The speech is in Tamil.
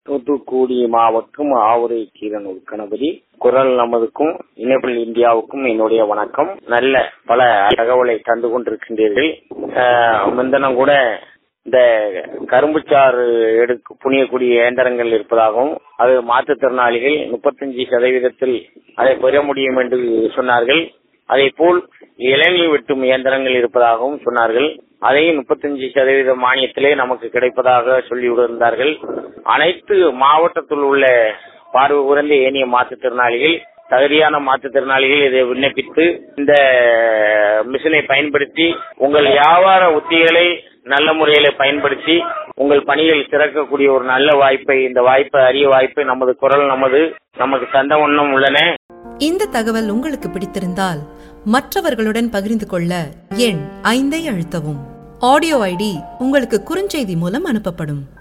தூத்துக்குடி மாவட்டம் ஆவுரை கீரனூர் கணபதி குரல் நமதுக்கும் இணைப்பில் இந்தியாவுக்கும் என்னுடைய வணக்கம் நல்ல பல தகவலை தந்து கொண்டிருக்கின்றீர்கள் ஆஹ் முந்தினம் கூட இந்த கரும்புச்சாறு எடுக்க புனியக்கூடிய இயந்திரங்கள் இருப்பதாகவும் அது மாற்றுத்திறனாளிகள் முப்பத்தஞ்சு சதவீதத்தில் அதை பெற முடியும் என்று சொன்னார்கள் அதே போல் இளநீர் வெட்டும் இயந்திரங்கள் இருப்பதாகவும் சொன்னார்கள் அதையும் முப்பத்தஞ்சு சதவீத மானியத்திலே நமக்கு கிடைப்பதாக சொல்லியிருந்தார்கள் அனைத்து மாவட்டத்தில் உள்ள பார்வை குறைந்த ஏனைய மாற்றுத்திறனாளிகள் தகுதியான மாற்றுத்திறனாளிகள் இதை விண்ணப்பித்து இந்த மிஷினை பயன்படுத்தி உங்கள் வியாபார உத்திகளை நல்ல முறையில பயன்படுத்தி உங்கள் பணிகள் சிறக்கக்கூடிய ஒரு நல்ல வாய்ப்பை இந்த வாய்ப்பை அரிய வாய்ப்பை நமது குரல் நமது நமக்கு தந்த வண்ணம் உள்ளன இந்த தகவல் உங்களுக்கு பிடித்திருந்தால் மற்றவர்களுடன் பகிர்ந்து கொள்ள எண் ஐந்தை அழுத்தவும் ஆடியோ ஐடி உங்களுக்கு குறுஞ்செய்தி மூலம் அனுப்பப்படும்